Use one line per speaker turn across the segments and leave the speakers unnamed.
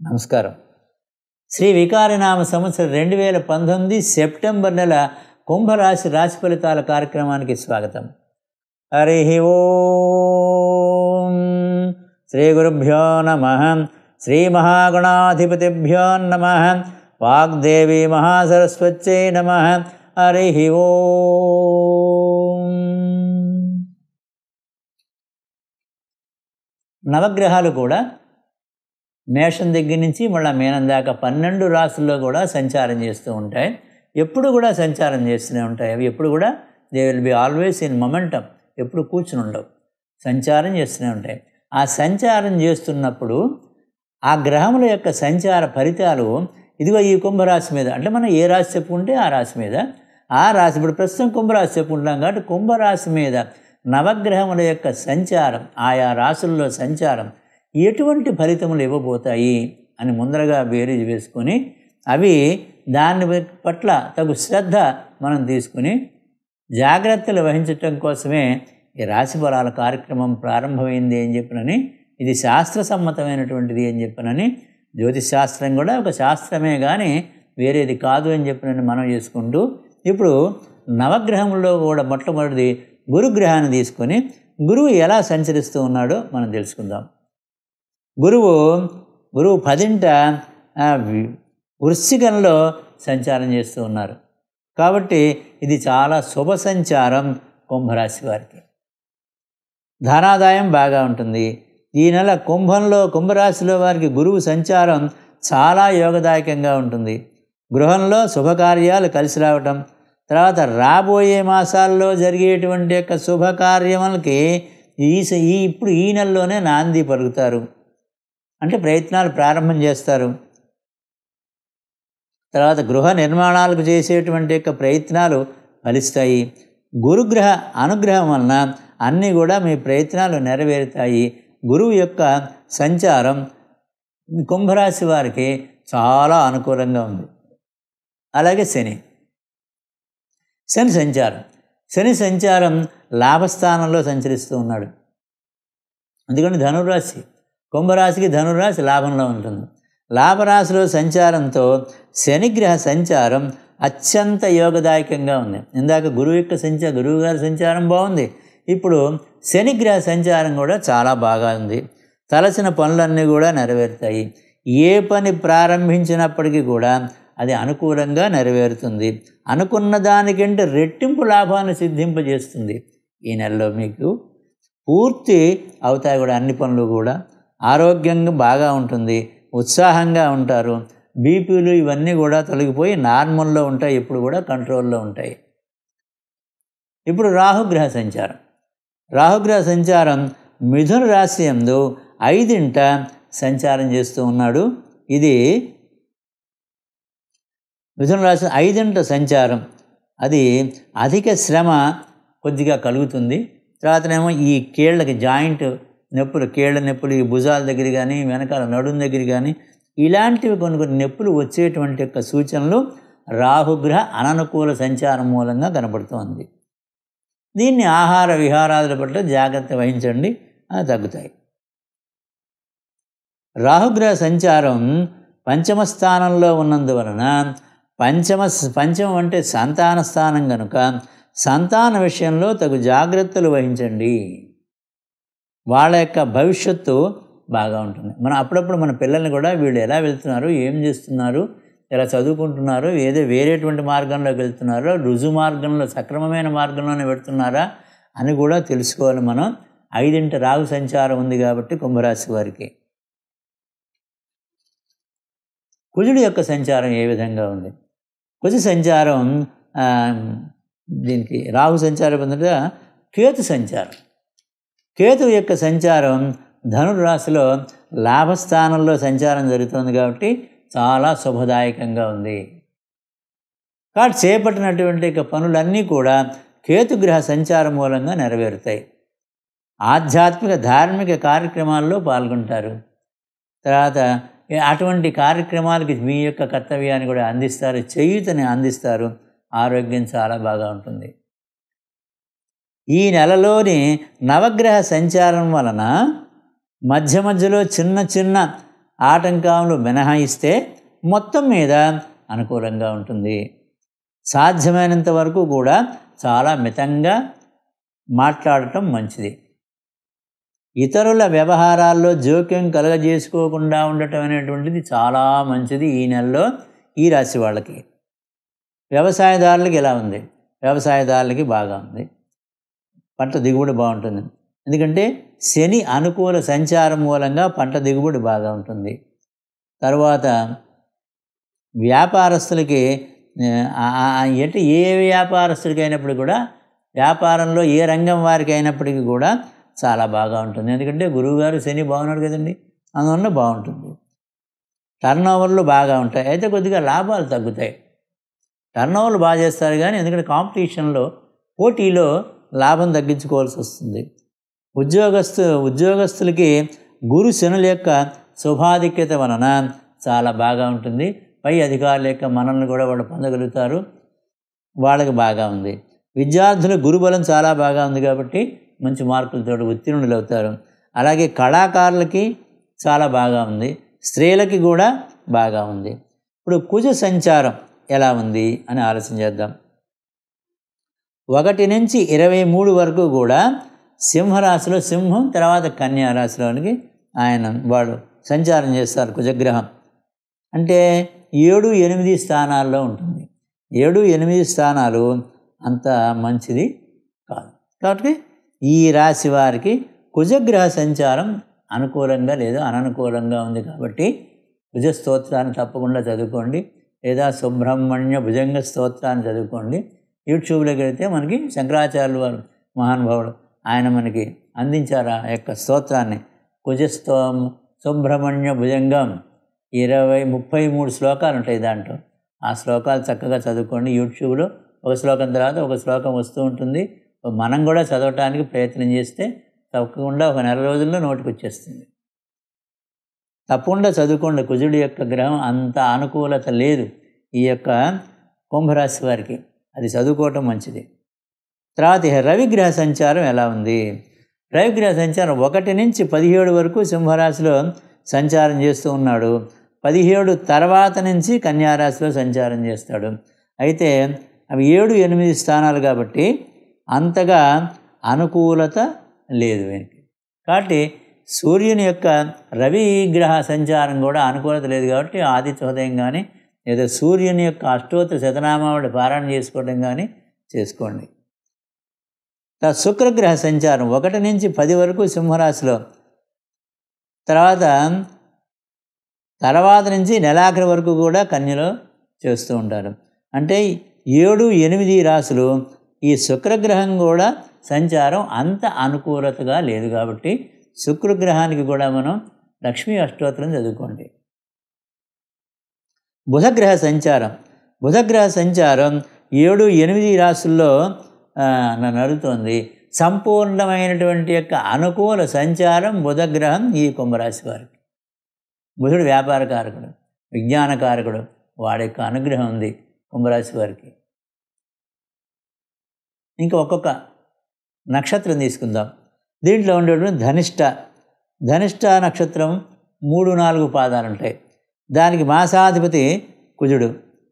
నమస్కారం శ్రీ వికారనామ సంవత్సరం రెండు వేల పంతొమ్మిది సెప్టెంబర్ నెల కుంభరాశి రాశి ఫలితాల కార్యక్రమానికి స్వాగతం హరి ఓం శ్రీ గురుభ్యో నమ శ్రీ మహాగణాధిపతిభ్యో నమ వాగ్దేవి మహాసరస్వత్యై నమ హరి ఓం నవగ్రహాలు కూడా మేషం దగ్గర నుంచి మళ్ళీ మీనం దాకా పన్నెండు రాసుల్లో కూడా సంచారం చేస్తూ ఉంటాయి ఎప్పుడు కూడా సంచారం చేస్తూనే ఉంటాయి అవి ఎప్పుడు కూడా they will be always in momentum ఎప్పుడు కూర్చుని ఉండవు సంచారం చేస్తూనే ఉంటాయి ఆ సంచారం చేస్తున్నప్పుడు ఆ గ్రహముల యొక్క సంచార ఫలితాలు ఇదిగో ఈ కుంభరాశి మీద అంటే మనం ఏ రాశి చెప్పుకుంటే ఆ రాశి మీద ఆ రాశి ఇప్పుడు ప్రస్తుతం కుంభరాశి చెప్పుకుంటున్నాం కాబట్టి కుంభరాశి మీద నవగ్రహముల యొక్క సంచారం ఆయా రాశుల్లో సంచారం ఎటువంటి ఫలితములు ఇవ్వబోతాయి అని ముందరగా బేరీజ్ వేసుకొని అవి దాని పట్ల తగు శ్రద్ధ మనం తీసుకుని జాగ్రత్తలు వహించటం కోసమే ఈ రాశి ఫలాల కార్యక్రమం ప్రారంభమైంది అని చెప్పినని ఇది శాస్త్ర సమ్మతమైనటువంటిది అని చెప్పినని జ్యోతిష్ శాస్త్రం కూడా ఒక శాస్త్రమే కానీ వేరేది కాదు అని చెప్పినని మనం చేసుకుంటూ ఇప్పుడు నవగ్రహంలో కూడా మొట్టమొదటిది గురుగ్రహాన్ని తీసుకొని గురువు ఎలా సంచరిస్తూ ఉన్నాడో మనం తెలుసుకుందాం గురువు గురువు పదింట వృశ్చికంలో సంచారం చేస్తూ ఉన్నారు కాబట్టి ఇది చాలా శుభ సంచారం కుంభరాశి వారికి ధనాదాయం బాగా ఉంటుంది ఈ నెల కుంభంలో కుంభరాశిలో వారికి గురువు సంచారం చాలా యోగదాయకంగా ఉంటుంది గృహంలో శుభకార్యాలు కలిసి రావటం తర్వాత రాబోయే మాసాల్లో జరిగేటువంటి యొక్క శుభకార్యములకి ఈ ఈ ఇప్పుడు ఈ నెలలోనే నాంది పలుకుతారు అంటే ప్రయత్నాలు ప్రారంభం చేస్తారు తర్వాత గృహ నిర్మాణాలకు చేసేటువంటి యొక్క ప్రయత్నాలు ఫలిస్తాయి గురుగ్రహ అనుగ్రహం వలన అన్నీ కూడా మీ ప్రయత్నాలు నెరవేరుతాయి గురువు యొక్క సంచారం కుంభరాశి వారికి చాలా అనుకూలంగా ఉంది అలాగే శని శని సంచారం శని సంచారం లాభస్థానంలో సంచరిస్తూ ఉన్నాడు అందుకని ధనురాశి కుంభరాశికి ధనురాశి లాభంలో ఉంటుంది లాభరాశిలో సంచారంతో శనిగ్రహ సంచారం అత్యంత యోగదాయకంగా ఉంది ఇందాక గురువు యొక్క సంచార గురువు గారి సంచారం బాగుంది ఇప్పుడు శనిగ్రహ సంచారం కూడా చాలా బాగా ఉంది తలసిన పనులన్నీ కూడా నెరవేరుతాయి ఏ పని ప్రారంభించినప్పటికీ కూడా అది అనుకూలంగా నెరవేరుతుంది అనుకున్న దానికంటే రెట్టింపు లాభాన్ని సిద్ధింపజేస్తుంది ఈ నెలలో మీకు పూర్తి అవుతాయి కూడా అన్ని పనులు కూడా ఆరోగ్యంగా బాగా ఉంటుంది ఉత్సాహంగా ఉంటారు బీపీలు ఇవన్నీ కూడా తొలగిపోయి నార్మల్లో ఉంటాయి ఇప్పుడు కూడా కంట్రోల్లో ఉంటాయి ఇప్పుడు రాహుగ్రహ సంచారం రాహుగ్రహ సంచారం మిథున రాశి ఎందు ఐదింట సంచారం చేస్తూ ఉన్నాడు ఇది మిథున రాశి ఐదింట సంచారం అది అధిక శ్రమ కొద్దిగా కలుగుతుంది తర్వాతనేమో ఈ కీళ్ళకి జాయింట్ నొప్పులు కీళ్ళ నొప్పులు ఈ భుజాల దగ్గర కానీ వెనకాల నడుం దగ్గర కానీ ఇలాంటివి కొన్ని కొన్ని నొప్పులు వచ్చేటువంటి యొక్క సూచనలు రాహుగ్రహ అననుకూల సంచారం మూలంగా కనపడుతోంది దీన్ని ఆహార విహారాదుల పట్ల జాగ్రత్త వహించండి తగ్గుతాయి రాహుగ్రహ సంచారం పంచమ స్థానంలో ఉన్నందువలన పంచమ పంచమం అంటే సంతాన స్థానం కనుక సంతాన విషయంలో తగు జాగ్రత్తలు వహించండి వాళ్ళ యొక్క భవిష్యత్తు బాగా ఉంటుంది మనం అప్పుడప్పుడు మన పిల్లల్ని కూడా వీళ్ళు ఎలా వెళ్తున్నారు ఏం చేస్తున్నారు ఎలా చదువుకుంటున్నారు ఏదో వేరేటువంటి మార్గంలోకి వెళ్తున్నారో రుజు మార్గంలో సక్రమమైన మార్గంలోనే పెడుతున్నారా అని కూడా తెలుసుకోవాలి మనం ఐదింటి రాగు సంచారం ఉంది కాబట్టి కుంభరాశి వారికి కుజుడి యొక్క సంచారం ఏ విధంగా ఉంది కుజ సంచారం దీనికి రాహు సంచారం పొందట కేతు సంచారం కేతు యొక్క సంచారం ధనురాశిలో లాభస్థానంలో సంచారం జరుగుతుంది కాబట్టి చాలా శుభదాయకంగా ఉంది కాబట్టి చేపట్టినటువంటి యొక్క పనులన్నీ కూడా కేతుగ్రహ సంచారం మూలంగా నెరవేరుతాయి ఆధ్యాత్మిక ధార్మిక కార్యక్రమాల్లో పాల్గొంటారు తర్వాత అటువంటి కార్యక్రమాలకి మీ యొక్క కర్తవ్యాన్ని కూడా అందిస్తారు చేయూతని అందిస్తారు ఆరోగ్యం చాలా బాగా ఉంటుంది ఈ నెలలోని నవగ్రహ సంచారం వలన మధ్య మధ్యలో చిన్న చిన్న ఆటంకాలు మినహాయిస్తే మొత్తం మీద అనుకూలంగా ఉంటుంది సాధ్యమైనంత వరకు కూడా చాలా మితంగా మాట్లాడటం మంచిది ఇతరుల వ్యవహారాల్లో జోక్యం కలగజేసుకోకుండా ఉండటం అనేటువంటిది చాలా మంచిది ఈ నెలలో ఈ రాశి వాళ్ళకి వ్యవసాయదారులకి ఎలా ఉంది వ్యవసాయదారులకి బాగా ఉంది పంట దిగుబడి బాగుంటుంది ఎందుకంటే శని అనుకూల సంచారం మూలంగా పంట దిగుబడి బాగా ఉంటుంది తర్వాత వ్యాపారస్తులకి అంటే ఏ వ్యాపారస్తుడికి అయినప్పుడు కూడా వ్యాపారంలో ఏ రంగం వారికి అయినప్పటికీ కూడా చాలా బాగా ఉంటుంది ఎందుకంటే గురువుగారు శని బాగున్నాడు కదండి అందువల్ల బాగుంటుంది టర్న్ ఓవర్లు బాగా ఉంటాయి అయితే కొద్దిగా లాభాలు తగ్గుతాయి టర్న్ ఓవర్లు బాగా చేస్తారు కానీ ఎందుకంటే కాంపిటీషన్లో పోటీలో లాభం తగ్గించుకోవాల్సి వస్తుంది ఉద్యోగస్తు ఉద్యోగస్తులకి గురు శనుల యొక్క శుభాధిక్యత వలన చాలా బాగా ఉంటుంది పై అధికారుల యొక్క మనల్ని కూడా వాళ్ళు పొందగలుగుతారు వాళ్ళకి బాగా ఉంది విద్యార్థుల గురుబలం చాలా బాగా ఉంది కాబట్టి మంచి మార్కులతో ఉత్తీర్ణులు అవుతారు అలాగే కళాకారులకి చాలా బాగా ఉంది స్త్రీలకి కూడా బాగా ఉంది ఇప్పుడు కుజ సంచారం ఎలా ఉంది అని ఆలోచన చేద్దాం ఒకటి నుంచి ఇరవై మూడు వరకు కూడా సింహరాశిలో సింహం తర్వాత కన్యా రాశిలోనికి ఆయన వాడు సంచారం చేస్తారు కుజగ్రహం అంటే ఏడు ఎనిమిది స్థానాల్లో ఉంటుంది ఏడు ఎనిమిది స్థానాలు అంత మంచిది కాదు కాబట్టి ఈ రాశి వారికి కుజగ్రహ సంచారం అనుకూలంగా లేదా అననుకూలంగా ఉంది కాబట్టి కుజ స్తోత్రాన్ని తప్పకుండా చదువుకోండి లేదా సుబ్రహ్మణ్య భుజంగ స్తోత్రాన్ని చదువుకోండి యూట్యూబ్లోకి వెళితే మనకి శంకరాచార్యులు వారు మహానుభావుడు ఆయన మనకి అందించారు ఆ యొక్క స్తోత్రాన్ని కుజస్తో సుబ్రహ్మణ్య భుజంగం ఇరవై ముప్పై మూడు శ్లోకాలు ఉంటాయి దాంట్లో ఆ శ్లోకాలు చక్కగా చదువుకోండి యూట్యూబ్లో ఒక శ్లోకం తర్వాత ఒక శ్లోకం వస్తూ ఉంటుంది మనం కూడా చదవటానికి ప్రయత్నం చేస్తే తప్పకుండా ఒక నెల రోజుల్లో నోటికి వచ్చేస్తుంది తప్పకుండా చదువుకోండి కుజుడి యొక్క గ్రహం అంత అనుకూలత లేదు ఈ యొక్క కుంభరాశి వారికి అది చదువుకోవటం మంచిది తర్వాత ఇక రవిగ్రహ సంచారం ఎలా ఉంది రవిగ్రహ సంచారం ఒకటి నుంచి పదిహేడు వరకు సింహరాశిలో సంచారం చేస్తూ ఉన్నాడు పదిహేడు తర్వాత నుంచి కన్యారాశిలో సంచారం చేస్తాడు అయితే అవి ఏడు ఎనిమిది స్థానాలు కాబట్టి అంతగా అనుకూలత లేదు వీనికి కాబట్టి సూర్యుని యొక్క రవి గ్రహ సంచారం కూడా అనుకూలత లేదు కాబట్టి ఆదిత్య ఉదయం కానీ లేదా సూర్యుని యొక్క అష్టోత్తర శతనామావళి పారాయణ చేసుకోవడం కానీ చేసుకోండి శుక్రగ్రహ సంచారం ఒకటి నుంచి పది వరకు సింహరాశిలో తర్వాత తర్వాత నుంచి నెలాఖరి వరకు కూడా కన్యలో చేస్తూ ఉంటారు అంటే ఏడు ఎనిమిది రాశులు ఈ శుక్రగ్రహం కూడా సంచారం అంత అనుకూలతగా లేదు కాబట్టి శుక్రగ్రహానికి కూడా మనం లక్ష్మీ అష్టోత్తరం చదువుకోండి బుధగ్రహ సంచారం బుధగ్రహ సంచారం ఏడు ఎనిమిది రాశుల్లో నడుతోంది సంపూర్ణమైనటువంటి యొక్క అనుకూల సంచారం బుధగ్రహం ఈ కుంభరాశి వారికి బుధుడు వ్యాపారకారకుడు విజ్ఞానకారకుడు వాడి యొక్క అనుగ్రహం ఉంది కుంభరాశి వారికి ఇంకా ఒక్కొక్క నక్షత్రం తీసుకుందాం దీంట్లో ఉండేటువంటి ధనిష్ట ధనిష్ట నక్షత్రం మూడు నాలుగు పాదాలు ఉంటాయి దానికి మాసాధిపతి కుజుడు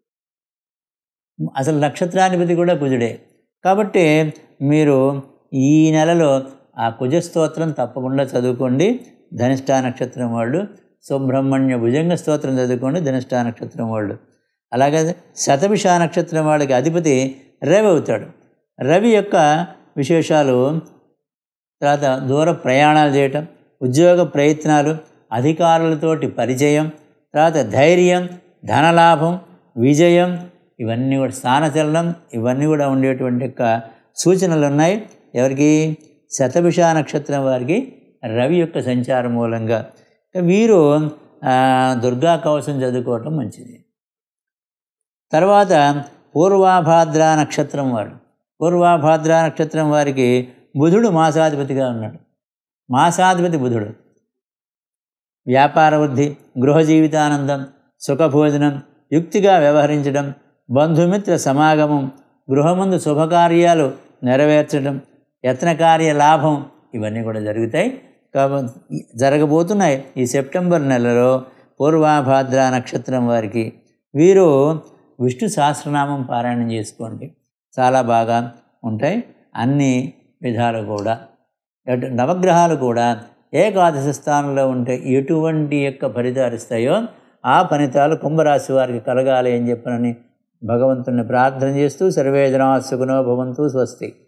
అసలు నక్షత్రాధిపతి కూడా కుజుడే కాబట్టి మీరు ఈ నెలలో ఆ కుజ స్తోత్రం తప్పకుండా చదువుకోండి ధనిష్ట నక్షత్రం వాళ్ళు సుబ్రహ్మణ్య భుజంగ స్తోత్రం చదువుకోండి ధనిష్ట నక్షత్రం వాళ్ళు అలాగే శతభిష నక్షత్రం వాళ్ళకి అధిపతి రవి అవుతాడు రవి యొక్క విశేషాలు తర్వాత దూర ప్రయాణాలు చేయటం ఉద్యోగ ప్రయత్నాలు అధికారులతోటి పరిచయం తర్వాత ధైర్యం ధనలాభం విజయం ఇవన్నీ కూడా స్థానచలనం ఇవన్నీ కూడా ఉండేటువంటి యొక్క సూచనలు ఉన్నాయి ఎవరికి శతభిష నక్షత్రం వారికి రవి యొక్క సంచారం మూలంగా వీరు దుర్గా కవచం చదువుకోవటం మంచిది తర్వాత పూర్వాభాద్ర నక్షత్రం వారు పూర్వాభాద్ర నక్షత్రం వారికి బుధుడు మాసాధిపతిగా ఉన్నాడు మాసాధిపతి బుధుడు వ్యాపార వృద్ధి గృహ జీవితానందం సుఖభోజనం యుక్తిగా వ్యవహరించడం బంధుమిత్ర సమాగమం గృహమందు శుభకార్యాలు నెరవేర్చడం యత్నకార్య లాభం ఇవన్నీ కూడా జరుగుతాయి కాబట్టి జరగబోతున్నాయి ఈ సెప్టెంబర్ నెలలో పూర్వాభాద్ర నక్షత్రం వారికి వీరు విష్ణు సహస్రనామం పారాయణం చేసుకోండి చాలా బాగా ఉంటాయి అన్ని విధాలు కూడా ఎటు నవగ్రహాలు కూడా ఏకాదశ స్థానంలో ఉంటే ఎటువంటి యొక్క ఫలితాలు ఇస్తాయో ఆ ఫలితాలు కుంభరాశి వారికి కలగాలి అని చెప్పనని భగవంతుని ప్రార్థన చేస్తూ సర్వేజనా సుగుణో భవంతు స్వస్తి